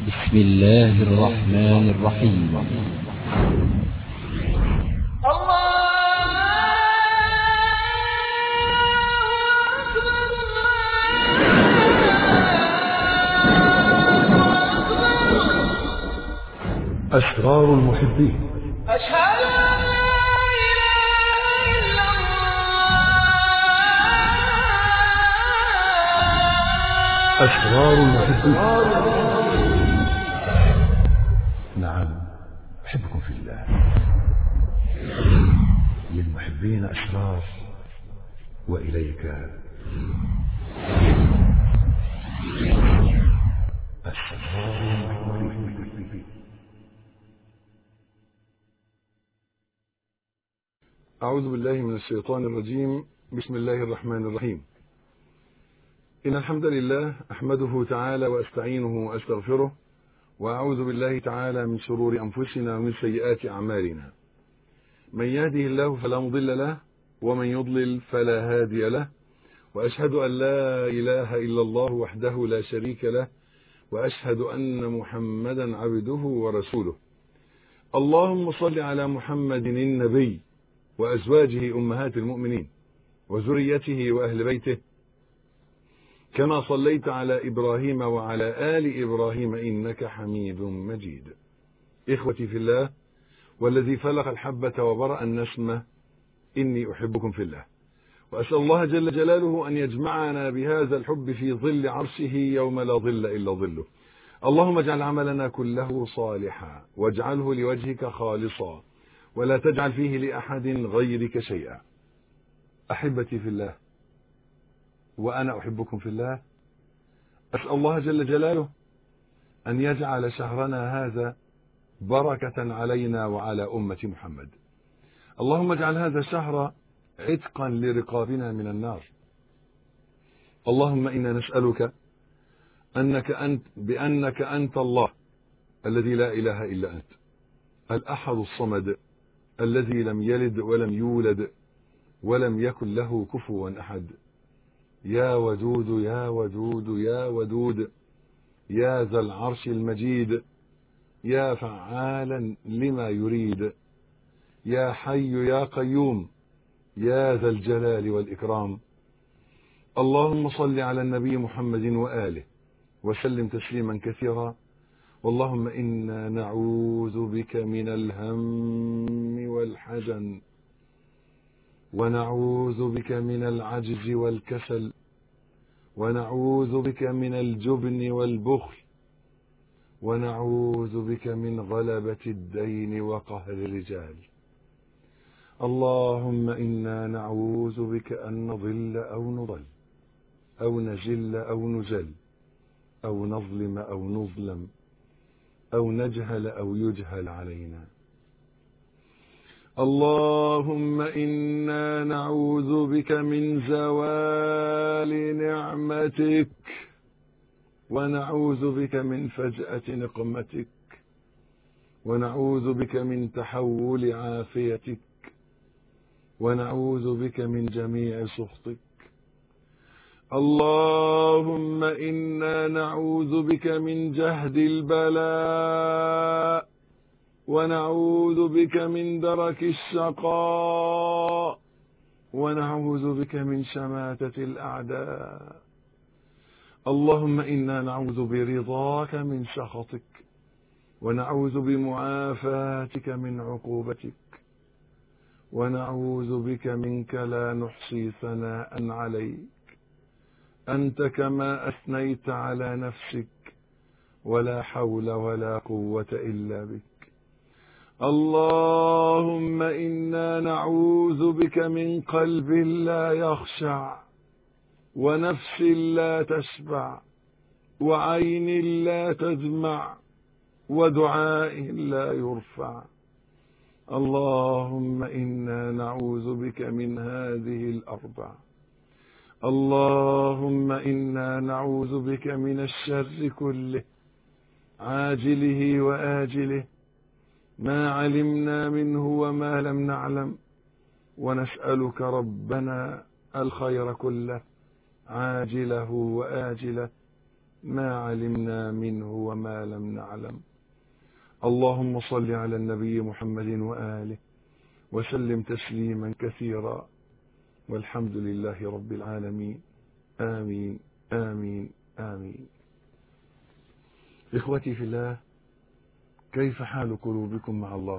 بسم الله الرحمن الرحيم أسرار المحبين أشهد أن لا إله إلا الله أسرار المحبين نعم أحبكم في الله للمحبين أسرار وإليك أسرار المحبين أعوذ بالله من الشيطان الرجيم بسم الله الرحمن الرحيم إن الحمد لله أحمده تعالى وأستعينه وأستغفره وأعوذ بالله تعالى من شرور أنفسنا ومن سيئات أعمالنا من يهده الله فلا مضل له ومن يضلل فلا هادي له وأشهد أن لا إله إلا الله وحده لا شريك له وأشهد أن محمدا عبده ورسوله اللهم صل على محمد النبي وأزواجه أمهات المؤمنين وذريته وأهل بيته كما صليت على إبراهيم وعلى آل إبراهيم إنك حميد مجيد إخوتي في الله والذي فلق الحبة وبرأ النسمة إني أحبكم في الله وأسأل الله جل جلاله أن يجمعنا بهذا الحب في ظل عرشه يوم لا ظل إلا ظله اللهم اجعل عملنا كله صالحا واجعله لوجهك خالصا ولا تجعل فيه لأحد غيرك شيئا أحبتي في الله وأنا أحبكم في الله أسأل الله جل جلاله أن يجعل شهرنا هذا بركة علينا وعلى أمة محمد اللهم اجعل هذا الشهر عتقا لرقابنا من النار اللهم إنا نسألك أنك أنت بأنك أنت الله الذي لا إله إلا أنت الأحد الصمد الذي لم يلد ولم يولد ولم يكن له كفوا أحد يا ودود يا ودود يا ودود يا ذا العرش المجيد يا فعالا لما يريد يا حي يا قيوم يا ذا الجلال والإكرام اللهم صل على النبي محمد وآله وسلم تسليما كثيرا واللهم إنا نعوذ بك من الهم والحزن ونعوذ بك من العجز والكسل ونعوذ بك من الجبن والبخل ونعوذ بك من غلبة الدين وقهر الرجال اللهم إنا نعوذ بك أن نضل أو نضل أو نجل أو نجل أو نظلم أو نظلم أو نجهل أو يجهل علينا اللهم إنا نعوذ بك من زوال نعمتك ونعوذ بك من فجأة نقمتك ونعوذ بك من تحول عافيتك ونعوذ بك من جميع سخطك اللهم إنا نعوذ بك من جهد البلاء ونعوذ بك من درك الشقاء ونعوذ بك من شماتة الأعداء اللهم إنا نعوذ برضاك من سخطك ونعوذ بمعافاتك من عقوبتك ونعوذ بك منك لا نحصي ثناء عليك أنت كما أثنيت على نفسك ولا حول ولا قوة إلا بك اللهم إنا نعوذ بك من قلب لا يخشع ونفس لا تشبع وعين لا تدمع ودعاء لا يرفع اللهم إنا نعوذ بك من هذه الأربع اللهم إنا نعوذ بك من الشر كله عاجله وآجله ما علمنا منه وما لم نعلم ونسألك ربنا الخير كله عاجله وآجله ما علمنا منه وما لم نعلم اللهم صل على النبي محمد وآله وسلم تسليما كثيرا والحمد لله رب العالمين آمين آمين آمين إخوتي في الله كيف حال قلوبكم مع الله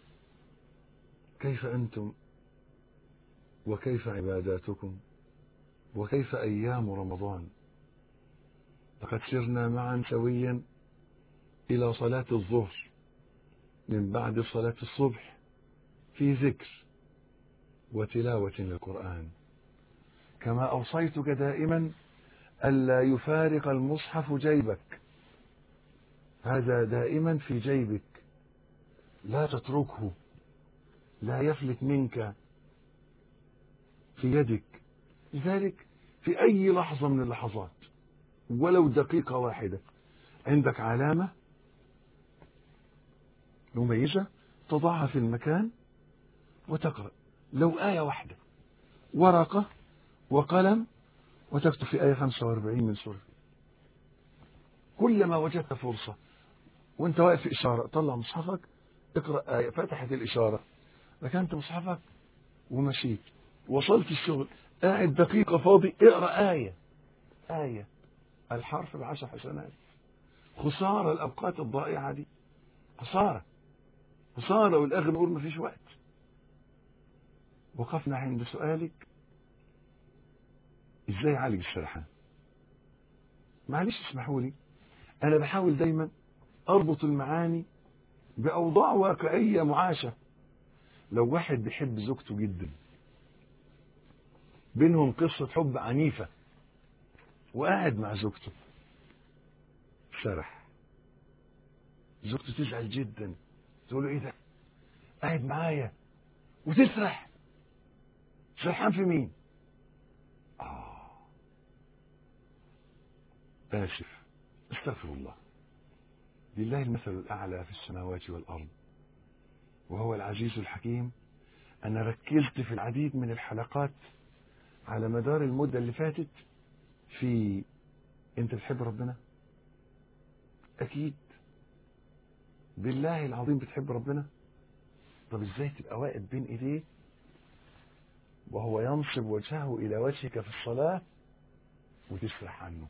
كيف أنتم وكيف عباداتكم وكيف أيام رمضان لقد سرنا معا سويا إلى صلاة الظهر من بعد صلاة الصبح في ذكر وتلاوة للقرآن كما أوصيتك دائما ألا يفارق المصحف جيبك هذا دائما في جيبك لا تتركه لا يفلت منك في يدك لذلك في أي لحظة من اللحظات ولو دقيقة واحدة عندك علامة مميزة تضعها في المكان وتقرأ لو آية واحدة ورقة وقلم وتكتب في آية 45 من سورة كلما وجدت فرصة وانت واقف في إشارة طلع مصحفك اقرأ آية فتحت الإشارة ركنت مصحفك ومشيت وصلت الشغل قاعد دقيقة فاضي اقرأ آية آية الحرف بعشر حسنات خسارة الأوقات الضائعة دي خسارة خسارة والآخر نقول مفيش وقت وقفنا عند سؤالك ازاي اعالج السرحان معلش اسمحوا لي انا بحاول دايما اربط المعاني باوضاع واقعيه معاشه لو واحد بيحب زوجته جدا بينهم قصه حب عنيفه وقاعد مع زوجته سرح زوجته تزعل جدا تقول له ايه ده قاعد معايا وتسرح سرحان في مين آه. آسف استغفر الله لله المثل الأعلى في السماوات والأرض وهو العزيز الحكيم أنا ركزت في العديد من الحلقات على مدار المدة اللي فاتت في أنت بتحب ربنا أكيد بالله العظيم بتحب ربنا طب ازاي تبقى واقف بين ايديه وهو ينصب وجهه إلى وجهك في الصلاة وتسرح عنه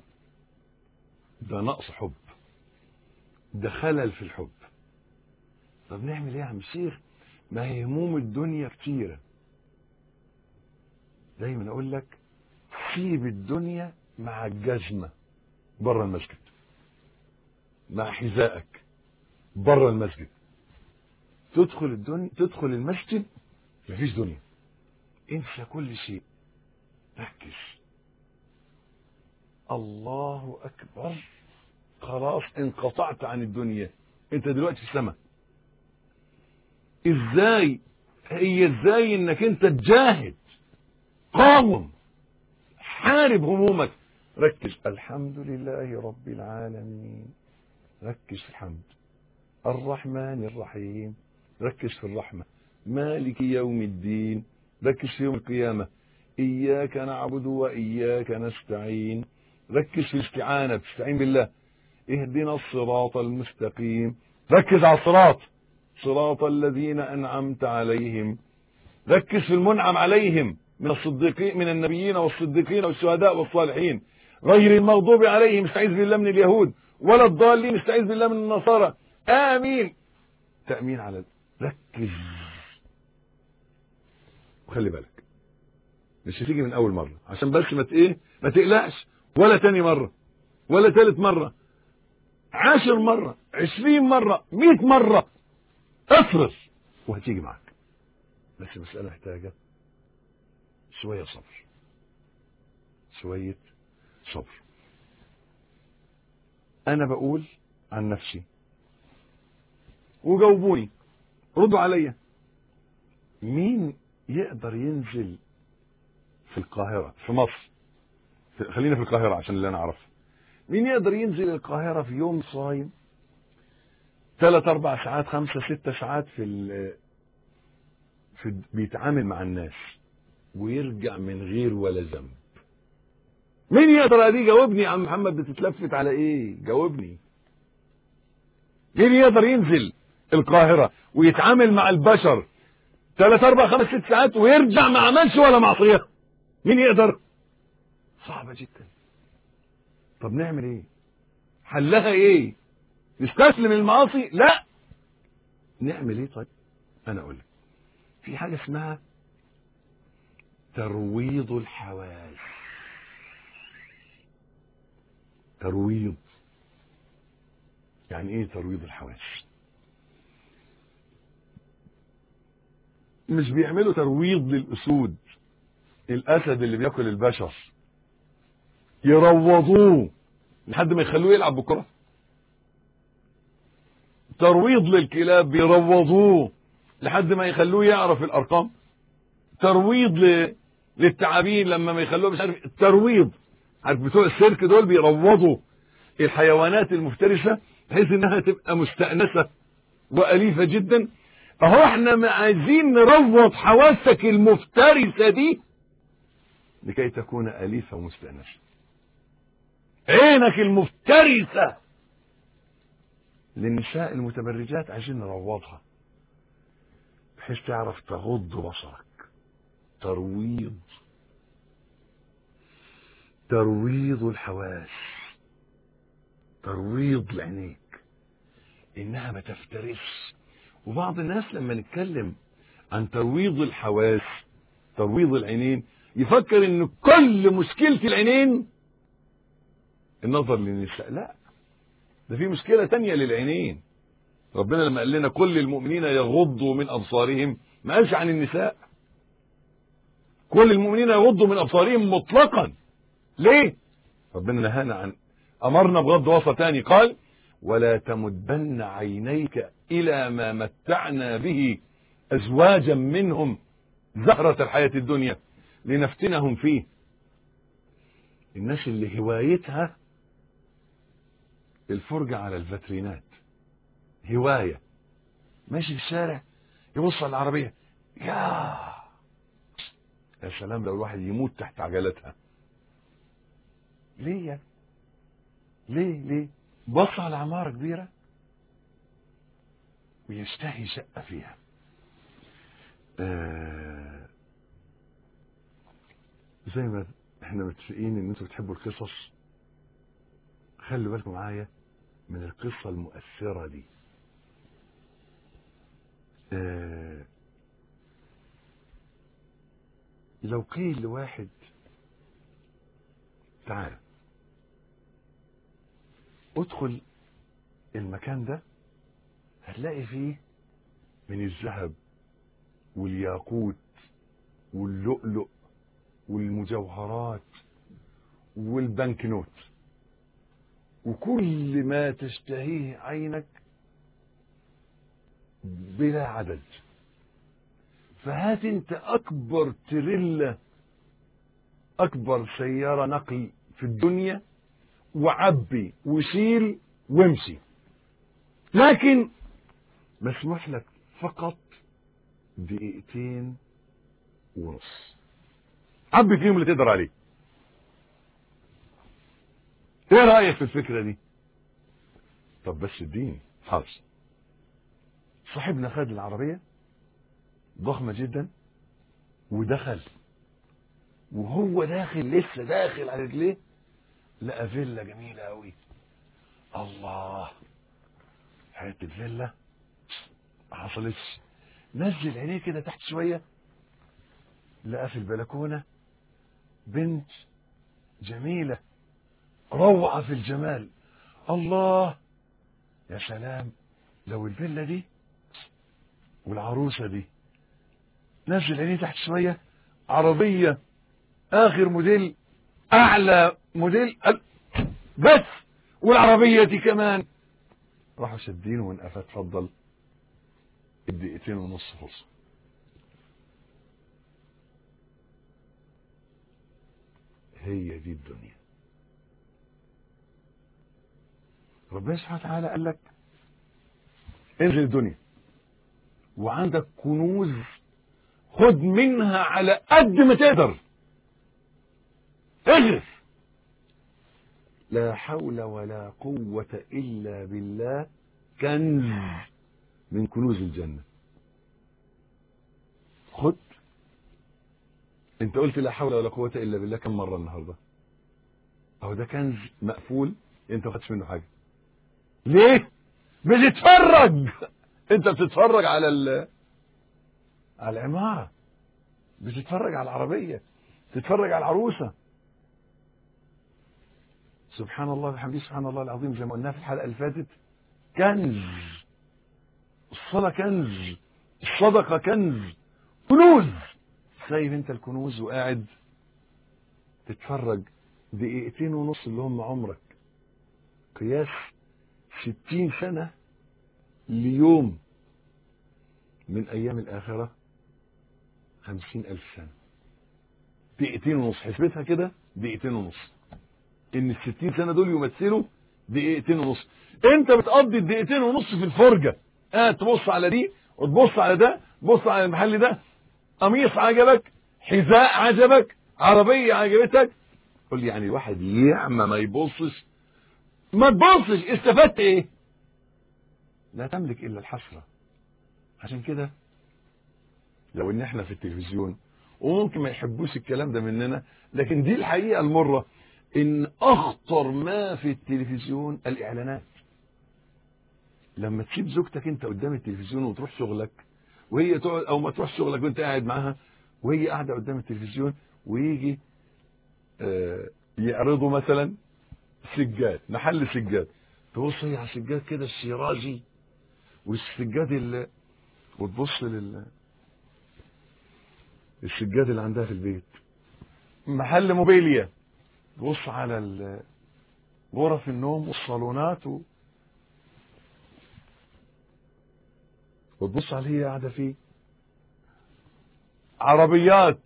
ده نقص حب ده خلل في الحب طب نعمل ايه يا عم الشيخ ما هي هموم الدنيا كتيرة دايما اقول لك سيب الدنيا مع الجزمة بره المسجد مع حذائك بره المسجد تدخل الدنيا تدخل المسجد مفيش دنيا انسى كل شيء ركز الله اكبر خلاص انقطعت عن الدنيا انت دلوقتي في السماء ازاي هي ازاي انك انت تجاهد قاوم حارب همومك ركز الحمد لله رب العالمين ركز في الحمد الرحمن الرحيم ركز في الرحمة مالك يوم الدين ركز في يوم القيامة إياك نعبد وإياك نستعين ركز في الاستعانة تستعين بالله اهدنا الصراط المستقيم ركز على الصراط صراط الذين أنعمت عليهم ركز في المنعم عليهم من الصديقين من النبيين والصديقين والشهداء والصالحين غير المغضوب عليهم استعيذ بالله من اليهود ولا الضالين استعيذ بالله من النصارى آمين تأمين على ركز وخلي بالك مش هتيجي من اول مره عشان بس ما ايه ما تقلقش ولا تاني مره ولا تالت مره عشر مره عشرين مره مئة مره اصرف وهتيجي معاك بس المسألة محتاجة شوية صبر شوية صبر أنا بقول عن نفسي وجاوبوني ردوا عليا مين يقدر ينزل في القاهرة في مصر في- خلينا في القاهرة عشان اللي أنا أعرفه مين يقدر ينزل القاهرة في يوم صايم ثلاث أربع ساعات خمسة ستة ساعات في, ال- في بيتعامل مع الناس ويرجع من غير ولا ذنب مين يقدر عليه جاوبني يا عم محمد بتتلفت على ايه جاوبني مين يقدر ينزل القاهرة ويتعامل مع البشر ثلاث اربع خمس ست ساعات ويرجع ما عملش ولا معصية مين يقدر صعبة جدا طب نعمل ايه حلها ايه نستسلم المعاصي لا نعمل ايه طيب انا اقول لك في حاجة اسمها ترويض الحواس ترويض يعني ايه ترويض الحواس مش بيعملوا ترويض للاسود الاسد اللي بياكل البشر يروضوه لحد ما يخلوه يلعب بكره ترويض للكلاب بيروضوه لحد ما يخلوه يعرف الارقام ترويض ل... للتعابين لما ما يخلوه مش عارف ترويض عارف بتوع السيرك دول بيروضوا الحيوانات المفترسه بحيث انها تبقى مستأنسه واليفه جدا اهو احنا ما عايزين نروض حواسك المفترسه دي لكي تكون اليفه ومستأنسه عينك المفترسه للنساء المتبرجات عايزين نروضها بحيث تعرف تغض بصرك ترويض ترويض الحواس ترويض لعينيك انها ما تفترسش وبعض الناس لما نتكلم عن ترويض الحواس ترويض العينين يفكر ان كل مشكلة العينين النظر للنساء لا ده في مشكلة تانية للعينين ربنا لما قال لنا كل المؤمنين يغضوا من أبصارهم ما قالش عن النساء كل المؤمنين يغضوا من أبصارهم مطلقا ليه ربنا نهانا عن أمرنا بغض بصر تاني قال ولا تمدن عينيك إلى ما متعنا به أزواجا منهم زهرة الحياة الدنيا لنفتنهم فيه الناس اللي هوايتها الفرجة على الفاترينات هواية ماشي في الشارع يبص على العربية يا يا سلام لو الواحد يموت تحت عجلتها ليه يا ليه ليه بص على عمارة كبيرة ويشتهي شقة فيها آه زي ما احنا متفقين ان انتوا بتحبوا القصص خلوا بالكم معايا من القصة المؤثرة دي آه لو قيل لواحد تعال ادخل المكان ده هتلاقي فيه من الذهب والياقوت واللؤلؤ والمجوهرات والبنكنوت وكل ما تشتهيه عينك بلا عدد فهات انت اكبر تريلا اكبر سيارة نقل في الدنيا وعبي وشيل وامشي لكن مسموح لك فقط دقيقتين ونص عبي فيهم اللي تقدر عليه ايه رايك في الفكره دي طب بس اديني حاضر صاحبنا خد العربيه ضخمه جدا ودخل وهو داخل لسه داخل على رجليه لقى فيلا جميله قوي الله حته فيلا ما حصلتش نزل عينيه كده تحت شويه لقى في البلكونه بنت جميله روعه في الجمال الله يا سلام لو الفيلا دي والعروسه دي نزل عينيه تحت شويه عربيه اخر موديل اعلى موديل أل- بس والعربيه دي كمان راحوا شادينه من قفاه اتفضل الدقيقتين ونص فرصه هي دي الدنيا ربنا سبحانه وتعالى قال لك انزل الدنيا وعندك كنوز خد منها على قد ما تقدر اغرف لا حول ولا قوة إلا بالله كنز من كنوز الجنة خد انت قلت لا حول ولا قوة إلا بالله كم مرة النهاردة اهو ده كنز مقفول انت ما خدتش منه حاجة ليه بتتفرج انت بتتفرج على ال... على العمارة بتتفرج على العربية بتتفرج على العروسة سبحان الله وبحمده سبحان الله العظيم زي ما قلنا في الحلقة اللي فاتت كنز الصلاة كنز الصدقة كنز كنوز سايب انت الكنوز وقاعد تتفرج دقيقتين ونص اللي هم عمرك قياس ستين سنة ليوم من أيام الآخرة خمسين ألف سنة دقيقتين ونص حسبتها كده دقيقتين ونص إن الستين سنة دول يمثلوا دقيقتين ونص أنت بتقضي الدقيقتين ونص في الفرجة قاعد تبص على دي وتبص على ده تبص على المحل ده قميص عجبك حذاء عجبك عربية عجبتك قول لي يعني الواحد يعمى ما يبصش ما تبصش استفدت ايه لا تملك الا الحسرة عشان كده لو ان احنا في التلفزيون وممكن ما يحبوش الكلام ده مننا لكن دي الحقيقة المرة ان اخطر ما في التلفزيون الاعلانات لما تسيب زوجتك انت قدام التلفزيون وتروح شغلك وهي تقعد او ما تروح شغلك وانت قاعد معاها وهي قاعده قدام التلفزيون ويجي آه يعرضوا مثلا سجاد محل سجاد تبص هي على السجاد كده الشيرازي والسجاد اللي وتبص لل السجاد اللي عندها في البيت محل موبيليا تبص على ال- غرف النوم والصالونات و... وتبص على اللي هي قاعده فيه عربيات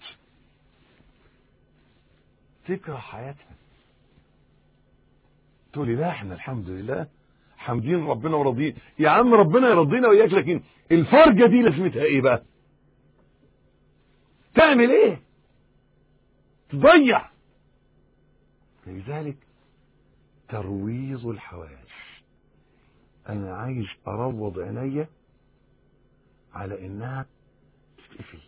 تكره حياتها تقولي لا احنا الحمد لله حامدين ربنا وراضيين يا عم ربنا يرضينا وياك لكن الفرجه دي لازمتها ايه بقى تعمل ايه تضيع لذلك ترويض الحواس انا عايز اروض عينيا على انها تتقفل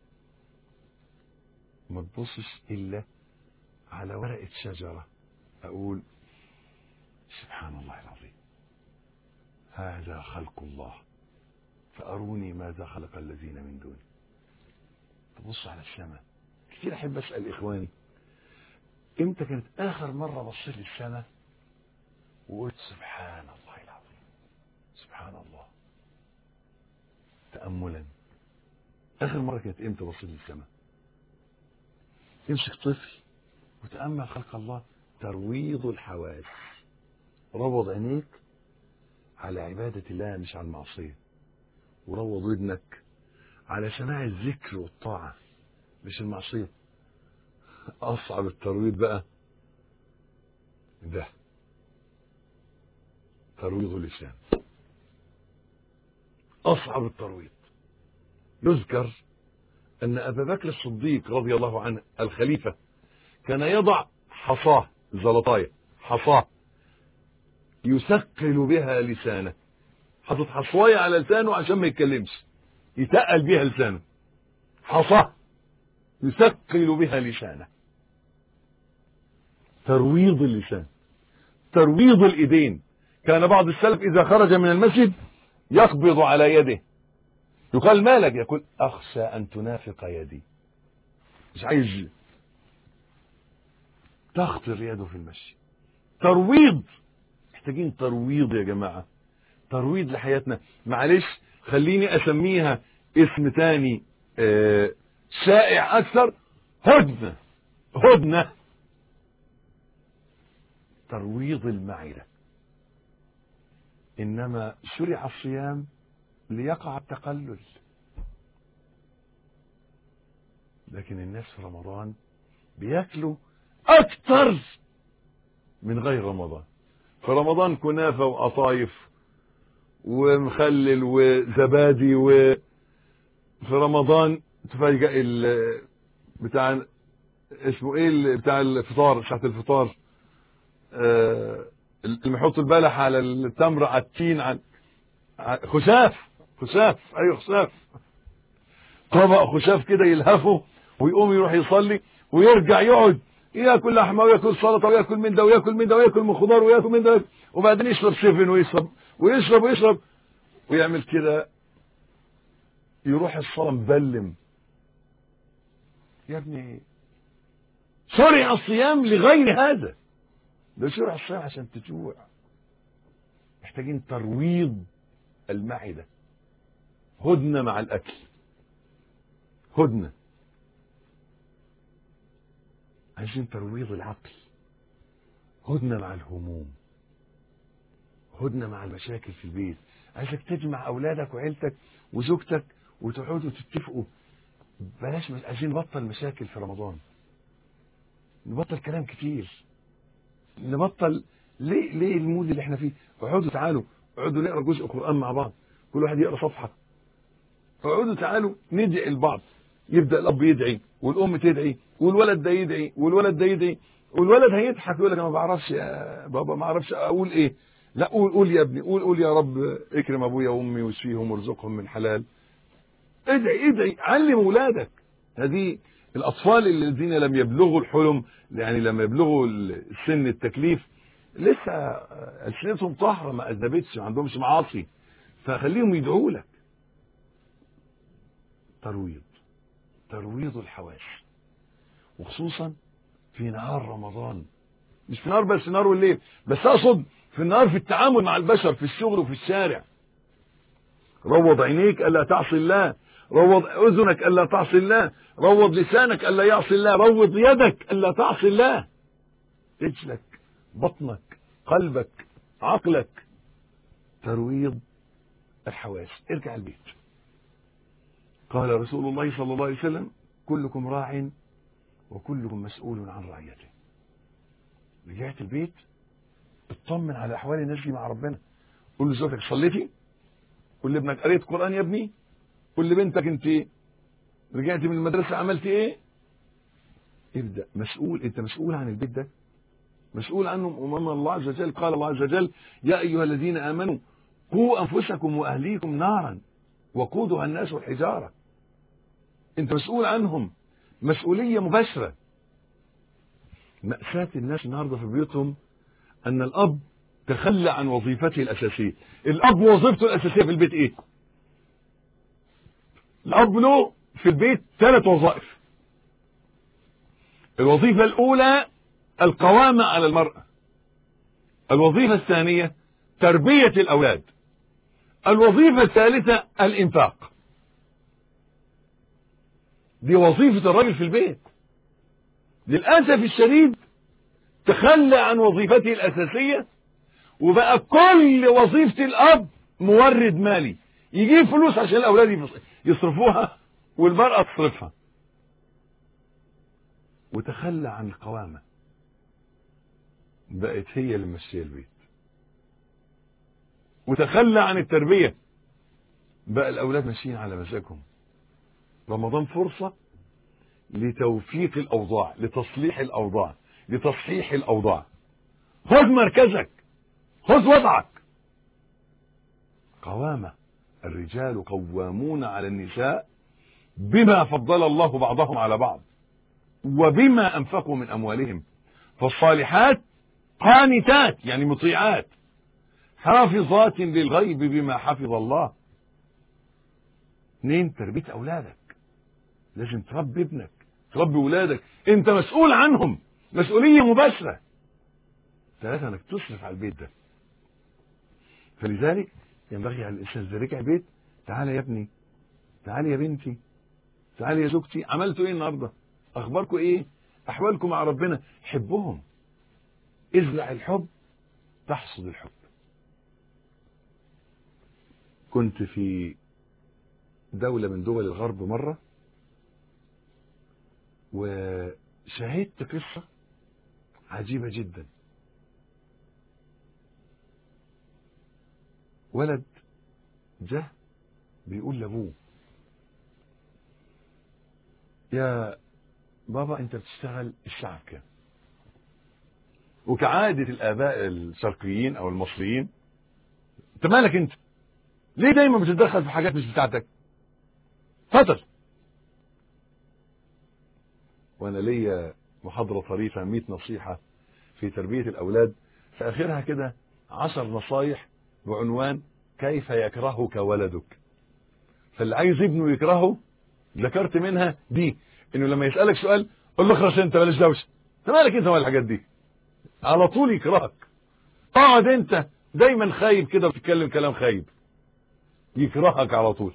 ما تبصش الا على ورقه شجره اقول سبحان الله العظيم هذا خلق الله فاروني ماذا خلق الذين من دونه تبص على السماء كتير احب اسال اخواني امتى كانت اخر مره بصيت للسماء وقلت سبحان الله العظيم سبحان الله تاملا اخر مره كانت امتى بصيت للسماء امسك طفل وتامل خلق الله ترويض الحواس روض عينيك على عبادة الله مش على المعصية وروض ودنك على سماع الذكر والطاعة مش المعصية أصعب الترويض بقى ده ترويض اللسان أصعب الترويض يذكر أن أبا بكر الصديق رضي الله عنه الخليفة كان يضع حصاه زلطاية حصاه يثقل بها لسانه حاطط حصواية على لسانه عشان ما يتكلمش يتقل بها لسانه حصاه يثقل بها لسانه ترويض اللسان ترويض الايدين كان بعض السلف اذا خرج من المسجد يقبض على يده يقال مالك يقول اخشى ان تنافق يدي مش عايز تخطر يده في المشي ترويض محتاجين ترويض يا جماعة ترويض لحياتنا معلش خليني اسميها اسم تاني آه شائع اكثر هدنة هدنة ترويض المعدة انما شرع الصيام ليقع التقلل لكن الناس في رمضان بياكلوا اكتر من غير رمضان في رمضان كنافة وقطايف ومخلل وزبادي و في رمضان تفاجئ ال بتاع اسمه ايه ال- بتاع الفطار ساعة الفطار آه اللي يحط البلح على التمر على التين على على- خشاف خشاف ايوه خشاف طبق خشاف كده يلهفه ويقوم يروح يصلي ويرجع يقعد ياكل لحمه وياكل سلطه وياكل من ده وياكل من ده وياكل من خضار وياكل من ده وبعدين يشرب سيفن ويشرب ويشرب ويشرب ويعمل كده يروح الصلاه مبلم يا ابني شرع الصيام لغير هذا ده شرع الصيام عشان تجوع محتاجين ترويض المعدة هدنة مع الأكل هدنة عايزين ترويض العقل هدنة مع الهموم هدنة مع المشاكل في البيت عايزك تجمع أولادك وعيلتك وزوجتك وتقعدوا تتفقوا بلاش مش عايزين نبطل مشاكل في رمضان نبطل كلام كتير نبطل ليه ليه المود اللي احنا فيه اقعدوا تعالوا اقعدوا نقرا جزء قران مع بعض كل واحد يقرا صفحه اقعدوا تعالوا ندعي لبعض يبدا الاب يدعي والام تدعي والولد ده يدعي والولد ده يدعي والولد هيضحك يقول لك انا ما بعرفش يا بابا ما اعرفش اقول ايه لا قول قول يا ابني قول قول يا رب اكرم ابويا وامي واشفيهم وارزقهم من حلال ادعي ادعي علم اولادك هذه الاطفال الذين لم يبلغوا الحلم يعني لما يبلغوا سن التكليف لسه السنتهم طاهره ما اذنبتش ما عندهمش معاصي فخليهم يدعوا لك ترويض ترويض الحواس وخصوصا في نهار رمضان مش في نهار بس نهار والليل بس اقصد في النهار في التعامل مع البشر في الشغل وفي الشارع روض عينيك الا تعصي الله روض اذنك الا تعصي الله روض لسانك الا يعصي الله روض يدك الا تعصي الله رجلك بطنك قلبك عقلك ترويض الحواس ارجع البيت قال رسول الله صلى الله عليه وسلم كلكم راع وكلكم مسؤول عن رعيته رجعت البيت اطمن على احوال الناس دي مع ربنا قول لزوجتك صليتي قول لابنك قريت قران يا ابني قول لبنتك انت ايه رجعت من المدرسه عملت ايه ابدا مسؤول انت مسؤول عن البيت ده مسؤول عنهم امام الله عز وجل قال الله عز وجل يا ايها الذين امنوا قوا انفسكم واهليكم نارا وقودها الناس والحجاره انت مسؤول عنهم مسؤوليه مباشره مأساة الناس النهارده في بيوتهم ان الاب تخلى عن وظيفته الاساسيه الاب وظيفته الاساسيه في البيت ايه الاب له في البيت ثلاث وظائف الوظيفه الاولى القوامه على المراه الوظيفه الثانيه تربيه الاولاد الوظيفه الثالثه الانفاق دي وظيفه الرجل في البيت للاسف الشديد تخلى عن وظيفته الاساسيه وبقى كل وظيفه الاب مورد مالي يجيب فلوس عشان الاولاد يصرفوها والمراه تصرفها وتخلى عن القوامه بقت هي اللي ماشيه البيت وتخلى عن التربيه بقى الاولاد ماشيين على مزاجهم رمضان فرصه لتوفيق الاوضاع لتصليح الاوضاع لتصحيح الاوضاع خذ مركزك خذ وضعك قوامه الرجال قوامون على النساء بما فضل الله بعضهم على بعض وبما انفقوا من اموالهم فالصالحات قانتات يعني مطيعات حافظات للغيب بما حفظ الله اثنين تربيه اولادك لازم تربي ابنك تربي ولادك انت مسؤول عنهم مسؤوليه مباشره ثلاثه انك تصرف على البيت ده فلذلك ينبغي على الانسان اذا رجع البيت تعالى يا ابني تعالى يا بنتي تعالى يا زوجتي عملتوا ايه النهارده اخباركم ايه احوالكم مع ربنا حبهم ازرع الحب تحصد الحب كنت في دولة من دول الغرب مرة وشاهدت قصة عجيبة جدا ولد جه بيقول لابوه يا بابا انت بتشتغل الساعة كام وكعادة الآباء الشرقيين أو المصريين أنت مالك أنت؟ ليه دايما بتتدخل في حاجات مش بتاعتك؟ اتفضل وأنا ليا محاضرة طريفة 100 نصيحة في تربية الأولاد في آخرها كده عشر نصايح بعنوان كيف يكرهك ولدك فاللي عايز ابنه يكرهه ذكرت منها دي انه لما يسألك سؤال قول له اخرس انت بلاش دوشه انت مالك انت مال الحاجات دي على طول يكرهك اقعد انت دايما خايب كده بتتكلم كلام خايب يكرهك على طول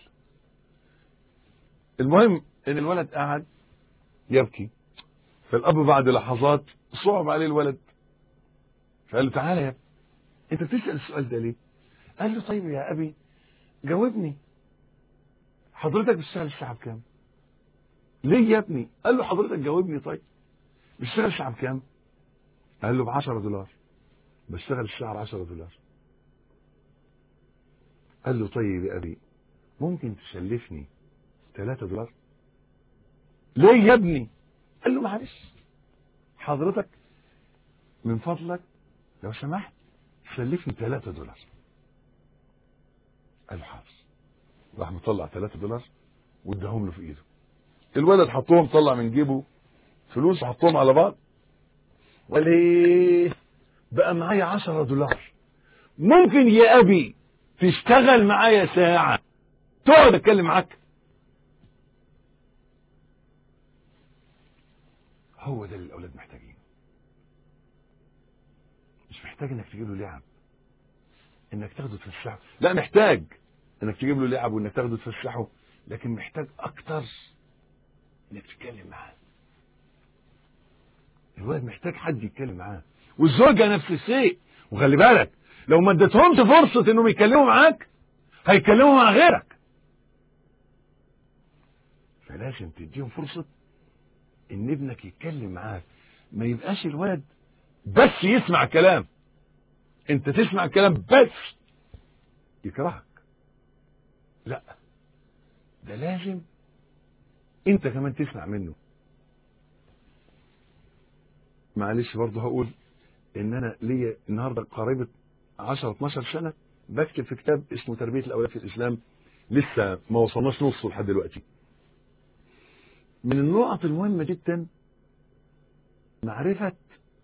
المهم ان الولد قعد يبكي فالاب بعد لحظات صعب عليه الولد فقال له تعالى يا ابني انت بتسال السؤال ده ليه قال له طيب يا ابي جاوبني حضرتك بتشتغل الساعه بكام ليه يا ابني قال له حضرتك جاوبني طيب بتشتغل الساعه بكام قال له ب 10 دولار بشتغل الساعه ب 10 دولار قال له طيب يا ابي ممكن تسلفني 3 دولار ليه يا ابني قال له معلش حضرتك من فضلك لو سمحت سلفني 3 دولار قال له حاضر راح مطلع 3 دولار واداهم له في ايده الولد حطهم طلع من جيبه فلوس وحطهم على بعض وقال ايه بقى معايا 10 دولار ممكن يا ابي تشتغل معايا ساعة تقعد اتكلم معاك هو ده اللي الاولاد محتاجينه مش محتاج انك تجيب له لعب انك تاخده تفسحه لا محتاج انك تجيب له لعب وانك تاخده تفسحه لكن محتاج اكتر انك تتكلم معاه الولد محتاج حد يتكلم معاه والزوجه نفس الشيء وخلي بالك لو ما اديتهمش فرصه انهم يتكلموا معاك هيتكلموا مع غيرك فلازم تديهم فرصه ان ابنك يتكلم معاك ما يبقاش الولد بس يسمع كلام انت تسمع كلام بس يكرهك لا ده لازم انت كمان تسمع منه معلش برضه هقول ان انا ليا النهارده قرابه 10 12 سنه بكتب في كتاب اسمه تربيه الاولاد في الاسلام لسه ما وصلناش نصه لحد دلوقتي من النقط المهمه جدا معرفه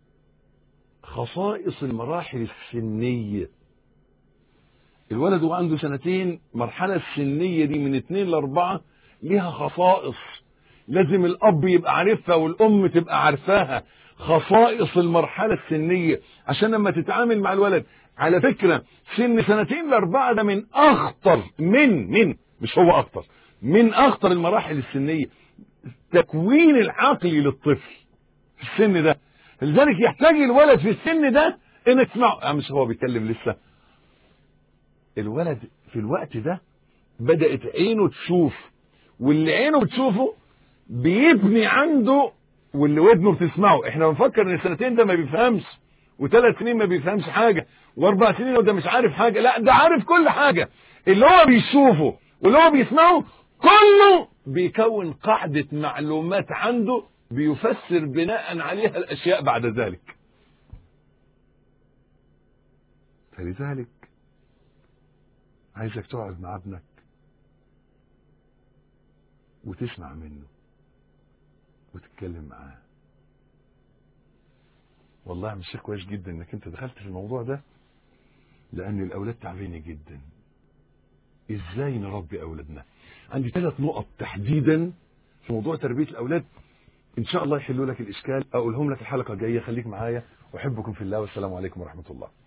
خصائص المراحل السنيه الولد وهو عنده سنتين المرحله السنيه دي من اتنين لاربعه ليها خصائص لازم الاب يبقى عارفها والام تبقى عارفاها خصائص المرحله السنيه عشان لما تتعامل مع الولد على فكره سن سنتين لاربعه ده من اخطر من من مش هو اخطر من اخطر المراحل السنيه تكوين العقلي للطفل في السن ده لذلك يحتاج الولد في السن ده انك تسمعه آه مش هو بيتكلم لسه الولد في الوقت ده بدأت عينه تشوف واللي عينه بتشوفه بيبني عنده واللي ودنه بتسمعه احنا بنفكر ان السنتين ده ما بيفهمش وثلاث سنين ما بيفهمش حاجه واربع سنين وده مش عارف حاجه لا ده عارف كل حاجه اللي هو بيشوفه واللي هو بيسمعه كله بيكون قاعده معلومات عنده بيفسر بناء عليها الاشياء بعد ذلك فلذلك عايزك تقعد مع ابنك وتسمع منه وتتكلم معاه والله مش شيء كويس جدا انك انت دخلت في الموضوع ده لان الاولاد تعبانه جدا ازاي نربي اولادنا عندي ثلاث نقط تحديدا في موضوع تربيه الاولاد ان شاء الله يحلوا لك الاشكال اقولهم لك الحلقه الجايه خليك معايا احبكم في الله والسلام عليكم ورحمه الله